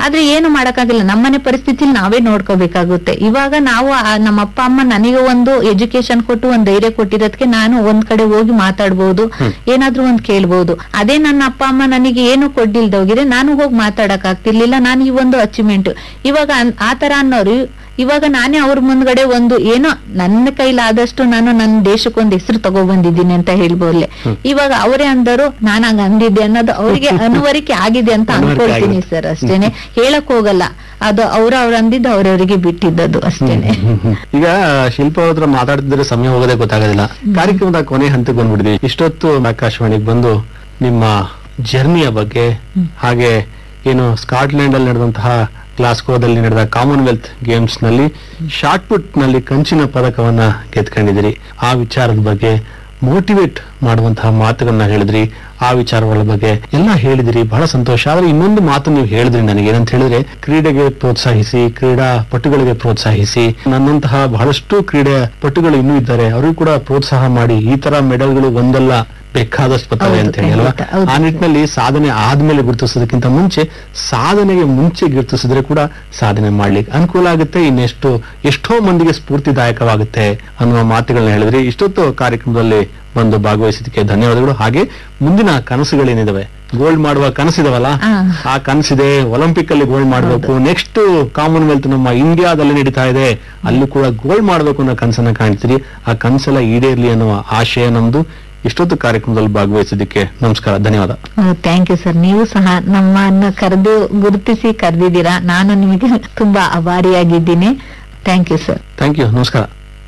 ಆದ್ರೆ ಏನು ಮಾಡಕ್ಕಾಗಿಲ್ಲ ನಮ್ಮನೆ ಪರಿಸ್ಥಿತಿಲಿ ನಾವೇ ನೋಡ್ಕೋಬೇಕಾಗುತ್ತೆ ಇವಾಗ ನಾವು ಆ ನಮ್ಮ ಅಪ್ಪ ಅಮ್ಮ ನನಗೆ ಒಂದು ಎಜುಕೇಶನ್ ಕೊಟ್ಟು ಒಂದ್ ಧೈರ್ಯ ಕೊಟ್ಟಿರೋದಕ್ಕೆ ನಾನು ಒಂದ್ ಕಡೆ ಹೋಗಿ ಮಾತಾಡ್ಬೋದು ಏನಾದ್ರೂ ಒಂದ್ ಕೇಳ್ಬೋದು ಅದೇ ನನ್ನ ಅಪ್ಪ ಅಮ್ಮ ನನಗೆ ಏನು ಕೊಡ್ಡಿಲ್ದೋಗಿದ್ರೆ ನಾನು ಹೋಗಿ ಮಾತಾಡಕ್ ಆಗ್ತಿರ್ಲಿಲ್ಲ ನಾನು ಈ ಒಂದು ಅಚೀವ್ಮೆಂಟ್ ಇವಾಗ ಅನ್- ಆ ತರ ಅನ್ನೋರು ಇವಾಗ ನಾನೇ ಅವ್ರ ಮುಂದ್ಗಡೆ ಒಂದು ಏನೋ ನನ್ನ ಕೈಲಾದಷ್ಟು ನಾನು ನನ್ನ ದೇಶಕ್ಕೊಂದು ಹೆಸರು ತಗೊಬಂದಿದ್ದೀನಿ ಅಂತ ಹೇಳ್ಬೋದ್ಲೆ ಇವಾಗ ಅವರೇ ಅಂದರು ನಾನು ಹಂಗ ಅಂದಿದ್ದೆ ಅನ್ನೋದು ಅವರಿಗೆ ಅನುವರಿಕೆ ಆಗಿದೆ ಅಂತ ಅನುವರಿಕೆ ಅನ್ಕೊಳ್ತೀನಿ ಆಗಿದೆ. ಸರ್ ಅಷ್ಟೇನೆ ಹೇಳಕ್ ಹೋಗಲ್ಲ ಅದು ಅವ್ರ ಅವ್ರ ಅಂದಿದ್ದು ಅವ್ರವ್ರಿಗೆ ಬಿಟ್ಟಿದ್ದದು ಅಷ್ಟೇನೆ ಈಗ ಶಿಲ್ಪ ಅವ್ರ ಹತ್ರ ಮಾತಾಡ್ತಿದ್ರೆ ಸಮಯ ಹೋಗೋದೇ ಗೊತ್ತಾಗೋದಿಲ್ಲ ಕಾರ್ಯಕ್ರಮದ ಕೊನೆ ಹಂತಕ್ಕೆ ಬಂದ್ಬಿಟ್ಟಿದೆ ಇಷ್ಟೊತ್ತು ಆಕಾಶವಾಣಿಗೆ ಬಂದು ನಿಮ್ಮ ಜರ್ನಿಯ ಬಗ್ಗೆ ಹಾಗೆ ಏನು ಸ್ಕಾಟ್ಲೆಂಡ್ ಅಲ್ಲಿ ನಡೆದಂತಹ ಗ್ಲಾಸ್ಕೋದಲ್ಲಿ ನಡೆದ ಕಾಮನ್ವೆಲ್ತ್ ಗೇಮ್ಸ್ ನಲ್ಲಿ ಶಾರ್ಟ್ ಪುಟ್ ನಲ್ಲಿ ಕಂಚಿನ ಪದಕವನ್ನ ಗೆದ್ಕೊಂಡಿದ್ದೀರಿ ಆ ವಿಚಾರದ ಬಗ್ಗೆ ಮೋಟಿವೇಟ್ ಮಾಡುವಂತಹ ಮಾತುಗಳನ್ನ ಹೇಳಿದ್ರಿ ಆ ವಿಚಾರಗಳ ಬಗ್ಗೆ ಎಲ್ಲ ಹೇಳಿದಿರಿ ಬಹಳ ಸಂತೋಷ ಆದ್ರೆ ಇನ್ನೊಂದು ಮಾತು ನೀವು ಹೇಳಿದ್ರಿ ನನಗೆ ಏನಂತ ಹೇಳಿದ್ರೆ ಕ್ರೀಡೆಗೆ ಪ್ರೋತ್ಸಾಹಿಸಿ ಕ್ರೀಡಾ ಪಟುಗಳಿಗೆ ಪ್ರೋತ್ಸಾಹಿಸಿ ನನ್ನಂತಹ ಬಹಳಷ್ಟು ಕ್ರೀಡೆ ಪಟುಗಳು ಇನ್ನೂ ಇದ್ದಾರೆ ಅವರಿಗೂ ಕೂಡ ಪ್ರೋತ್ಸಾಹ ಮಾಡಿ ಈ ತರ ಮೆಡಲ್ಗಳು ಒಂದಲ್ಲ ಬೇಕಾದಷ್ಟು ಬರ್ತವೆ ಹೌದು, ಅಂತ ಹೇಳಿ ಅಲ್ವಾ ಖಂಡಿತ, ಹೌದು. ಆ ನಿಟ್ಟಿನಲ್ಲಿ ಸಾಧನೆ ಆದ್ಮೇಲೆ ಗುರುತಿಸೋದಕ್ಕಿಂತ ಮುಂಚೆ ಸಾಧನೆಗೆ ಮುಂಚೆ ಗುರುತಿಸಿದ್ರೆ ಕೂಡ ಸಾಧನೆ ಮಾಡ್ಲಿಕ್ಕೆ ಅನುಕೂಲ ಆಗುತ್ತೆ ಇನ್ನೆಷ್ಟು ಎಷ್ಟೋ ಮಂದಿಗೆ ಸ್ಫೂರ್ತಿದಾಯಕವಾಗುತ್ತೆ ಅನ್ನುವ ಮಾತುಗಳನ್ನ ಹೇಳಿದ್ರಿ ಇಷ್ಟೊತ್ತು ಕಾರ್ಯಕ್ರಮದಲ್ಲಿ ಬಂದು ಭಾಗವಹಿಸಿದ್ದಕ್ಕೆ ಧನ್ಯವಾದಗಳು ಹಾಗೆ ಮುಂದಿನ ಕನಸುಗಳೇನಿದಾವೆ ಗೋಲ್ಡ್ ಮಾಡುವ ಕನಸಿದಾವಲ್ಲ ಆ. ಆ ಕನಸಿದೆ ಒಲಿಂಪಿಕ್ ಅಲ್ಲಿ ಗೋಲ್ಡ್ ಮಾಡಬೇಕು ನೆಕ್ಸ್ಟ್ ಕಾಮನ್ವೆಲ್ತ್ ನಮ್ಮ ಇಂಡಿಯಾದಲ್ಲಿ ನಡೀತಾ ಇದೆ ಅಲ್ಲಿ ಕೂಡ ಗೋಲ್ಡ್ ಮಾಡಬೇಕು ಅನ್ನೋ ಕನಸನ್ನ ಕಾಣ್ತೀರಿ ಆ ಕನಸೆಲ್ಲ ಈಡೇರ್ಲಿ ಅನ್ನುವ ಆಶಯ ನಮ್ದು ಇಷ್ಟೊತ್ತು ಕಾರ್ಯಕ್ರಮದಲ್ಲಿ ಭಾಗವಹಿಸಿದ್ದಕ್ಕೆ ನಮಸ್ಕಾರ ಧನ್ಯವಾದ ಥ್ಯಾಂಕ್ ಯು ಸರ್ ನೀವು ಸಹ ನಮ್ಮನ್ನ ಕರೆದು ಗುರುತಿಸಿ ಕರೆದಿದ್ದೀರಾ ನಾನು ನಿಮಗೆ ತುಂಬಾ ಅಭಾರಿಯಾಗಿದ್ದೀನಿ thank you sir thank you ನಮಸ್ಕಾರ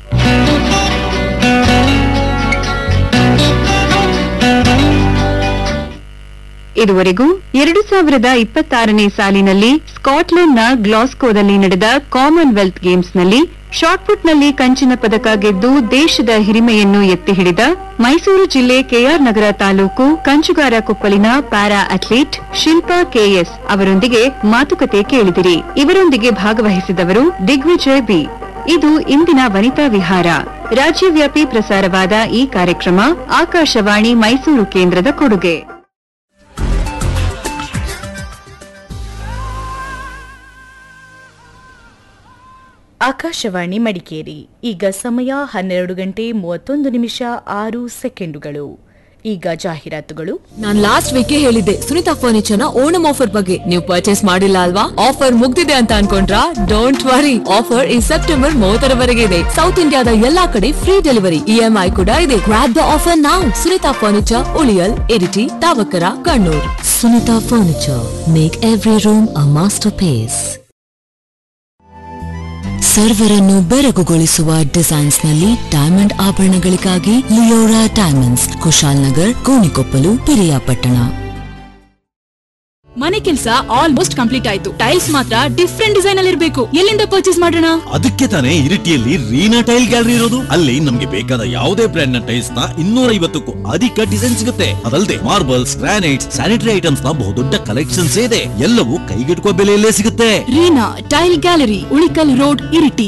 ಇದುವರೆಗೂ ಎರಡು ಸಾವಿರದ ಇಪ್ಪತ್ತಾರನೇ ಸಾಲಿನಲ್ಲಿ ಸ್ಕಾಟ್ಲೆಂಡ್ನ ಗ್ಲಾಸ್ಕೋದಲ್ಲಿ ನಡೆದ ಕಾಮನ್ವೆಲ್ತ್ ಗೇಮ್ಸ್ನಲ್ಲಿ ಶಾಟ್ಪುಟ್ನಲ್ಲಿ ಕಂಚಿನ ಪದಕ ಗೆದ್ದು ದೇಶದ ಹಿರಿಮೆಯನ್ನು ಎತ್ತಿ ಹಿಡಿದ ಮೈಸೂರು ಜಿಲ್ಲೆ ಕೆಆರ್ ನಗರ ತಾಲೂಕು ಕಂಚುಗಾರ ಕೊಪ್ಪಲಿನ ಪ್ಯಾರಾ ಅಥ್ಲೀಟ್ ಶಿಲ್ಪಾ ಕೆಎಸ್ ಅವರೊಂದಿಗೆ ಮಾತುಕತೆ ಕೇಳಿದಿರಿ ಇವರೊಂದಿಗೆ ಭಾಗವಹಿಸಿದವರು ದಿಗ್ವಿಜಯ್ ಬಿ ಇದು ಇಂದಿನ ವನಿತಾ ವಿಹಾರ ರಾಜ್ಯವ್ಯಾಪಿ ಪ್ರಸಾರವಾದ ಈ ಕಾರ್ಯಕ್ರಮ ಆಕಾಶವಾಣಿ ಮೈಸೂರು ಕೇಂದ್ರದ ಕೊಡುಗೆ ಆಕಾಶವಾಣಿ ಮಡಿಕೇರಿ ಈಗ ಸಮಯ ಹನ್ನೆರಡು ಗಂಟೆ ಮೂವತ್ತೊಂದು ನಿಮಿಷ ಆರು ಸೆಕೆಂಡುಗಳು ಈಗ ಜಾಹೀರಾತುಗಳು ನಾನ್ ಲಾಸ್ಟ್ ವೀಕ್ ಹೇಳಿದ್ದೆ ಸುನಿತಾ ಫರ್ನಿಚರ್ ನ ಓಣಂ ಆಫರ್ ಬಗ್ಗೆ ನೀವು ಪರ್ಚೇಸ್ ಮಾಡಿಲ್ಲ ಅಲ್ವಾ ಆಫರ್ ಮುಗ್ದಿದೆ ಅಂತ ಅನ್ಕೊಂಡ್ರಾ ಡೋಂಟ್ ವರಿ ಆಫರ್ ಈ ಸೆಪ್ಟೆಂಬರ್ ಮೂವತ್ತರವರೆಗೆ ಇದೆ ಸೌತ್ ಇಂಡಿಯಾದ ಎಲ್ಲಾ ಕಡೆ ಫ್ರೀ ಡೆಲಿವರಿ ಇಎಂಐ ಕೂಡ ಇದೆ ಗ್ರಾಪ್ ದ ಆಫರ್ ನಾವು ಸುನಿತಾ ಫರ್ನಿಚರ್ ಉಳಿಯಲ್ Iritty Thavakkara Kannur Sunita furniture make every room a masterpiece ಸರ್ವರನ್ನು ಬೆರಗುಗೊಳಿಸುವ ಡಿಸೈನ್ಸ್ ನಲ್ಲಿ ಡೈಮಂಡ್ ಆಭರಣಗಳಿಗಾಗಿ ಲಿಯೋರಾ ಡೈಮಂಡ್ಸ್ ಕುಶಾಲ್ ನಗರ್ ಕೋಣಿಕೊಪ್ಪಲು ಪಿರಿಯಾಪಟ್ಟಣ ಮನೆ ಕೆಲಸ ಆಲ್ಮೋಸ್ಟ್ ಕಂಪ್ಲೀಟ್ ಆಯ್ತು ಟೈಲ್ಸ್ ಮಾತ್ರ ಡಿಫ್ರೆಂಟ್ ಡಿಸೈನ್ ಅಲ್ಲಿ ಇರಬೇಕು ಎಲ್ಲಿಂದ ಪರ್ಚೇಸ್ ಮಾಡೋಣ ಅದಕ್ಕೆ ತಾನೇ ಇರಿಟಿಯಲ್ಲಿ ರೀನಾ ಟೈಲ್ ಗ್ಯಾಲರಿ ಇರೋದು ಅಲ್ಲಿ ನಮ್ಗೆ ಬೇಕಾದ ಯಾವುದೇ ಬ್ರ್ಯಾಂಡ್ ನ ಟೈಲ್ಸ್ ನ ಇನ್ನೂರ ಐವತ್ತಕ್ಕೂ ಅಧಿಕ ಡಿಸೈನ್ ಸಿಗುತ್ತೆ ಅದಲ್ಲದೆ ಮಾರ್ಬಲ್ಸ್ ಗ್ರಾನೈಟ್ಸ್ ಸ್ಯಾನಿಟರಿ ಐಟಮ್ಸ್ ನ ಬಹುದೊಡ್ಡ ಕಲೆಕ್ಷನ್ಸ್ ಇದೆ ಎಲ್ಲವೂ ಕೈಗೆಟುಕುವ ಬೆಲೆಯಲ್ಲೇ ಸಿಗುತ್ತೆ Reena tile gallery Ulikkal road Iritty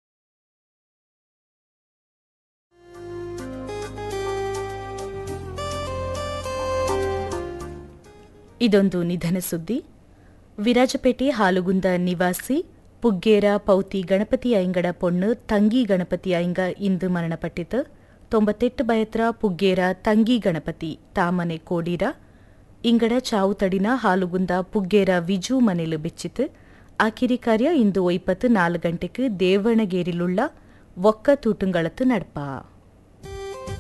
ಇದೊಂದು ನಿಧನ ಸುದ್ದಿ ವಿರಾಜಪೇಟೆ ಹಾಲುಗುಂದ ನಿವಾಸಿ ಪುಗ್ಗೇರ ಪೌತಿ ಗಣಪತಿ ಐಂಗಡ ಪೊಣ್ಣು ತಂಗಿ ಗಣಪತಿ ಐಂಗ ಇಂದು ಮರಣಪಟ್ಟಿತು ತೊಂಬತ್ತೆಟ್ಟು ಬಯತ್ರ ಪುಗ್ಗೇರ ತಂಗಿ ಗಣಪತಿ ತಾಮನೆ ಕೋಡೀರ ಇಂಗಡ ಚಾವು ತಡಿನ ಹಾಲುಗುಂದ ಪುಗ್ಗೇರ ವಿಜು ಮನೆಲು ಬೆಚ್ಚಿತು ಆಕಿರಿ ಕಾರ್ಯ ಇಂದು ಒಯ್ಪತ್ತು ನಾಲು ಗಂಟೆಗೆ ದೇವಣಗೇರಿಲುಳ್ಳ ಒಕ್ಕ ತೂಟುಂಗಳತ್ತು ನಡ್ಪ